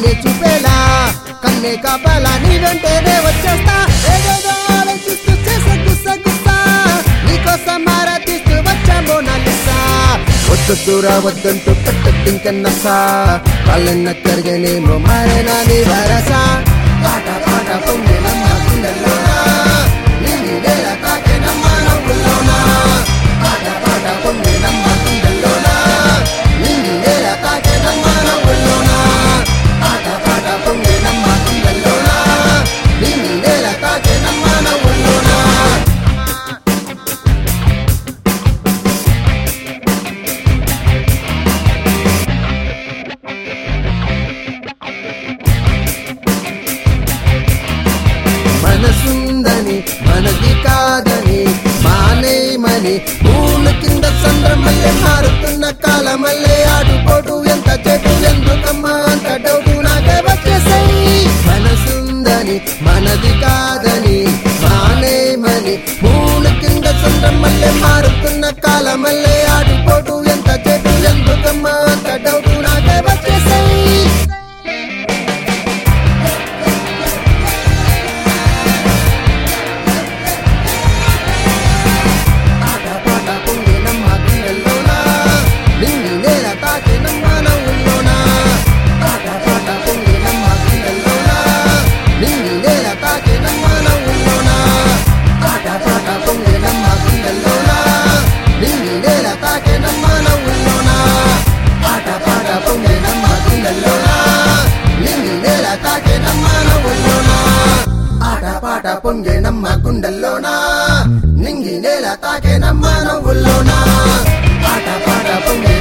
దారి చూపేలా కన్నే కాపాలా నీ వెంటనే వచ్చేస్తా ఏదేదో ఆలోచిస్తూ చేసే గుస్స గుస్స నీకోసం మారా తీస్తూ వచ్చామో నలిసా వద్దొద్దురా వద్దంటూ కట్టెట్టింకన్నసా కాళ్ళన్న కరిగేనేమో మారేనా నీ భరసా పాట పాట పొంగినమ్మ గుండెల్లోనా నింగి నేల తాకేనమ్మ నవ్వుల్లోనా పాట పాట పొంగినమ్మ గుండెల్లోనా నింగి నేల తాకేనమ్మ నవ్వుల్లోనా పాట పాట పొంగినమ్మ గుండెల్లోనా నింగి నేల తాకేనమ్మ నవ్వుల్లోనా మనసుందని మనది కాదని మానేమని పూల కింద చంద్రమల్లె మారుతున్న కాలమల్లె ఆడుకోటు ఎంత చెట్టు ఎందుకమ్మా అంత డౌటు నాకే వచ్చేసాయి మనసుందని మనది కాదని మానేమని పూల కింద చంద్రమల్లె మారుతున్న కాలమల్లె ఆడుకోటు ఎంత చెట్టు ఎందుకమ్మా అంత డౌటు నాకే వచ్చేసాయి పాట పాట పొంగినమ్మ గుండెల్లోనా నింగి నేల తాకినమ్మ నవ్వుల్లోనా పాట పాట పొంగినమ్మ గుండెల్లోనా నింగి నేల తాకినమ్మ నవ్వుల్లోనా పాట పాట పొంగినమ్మ గుండెల్లోనా నింగి నేల తాకినమ్మ నవ్వుల్లోనా పాట పాట పొంగినమ్మ గుండెల్లోనా నింగి నేల తాకినమ్మ నవ్వుల్లోనా ఆట పాట పొంగేనమ్మ గుండెల్లోనా నింగి నేల తాకేనమ్మ నవ్వుల్లోనా పాట పాట పొంగే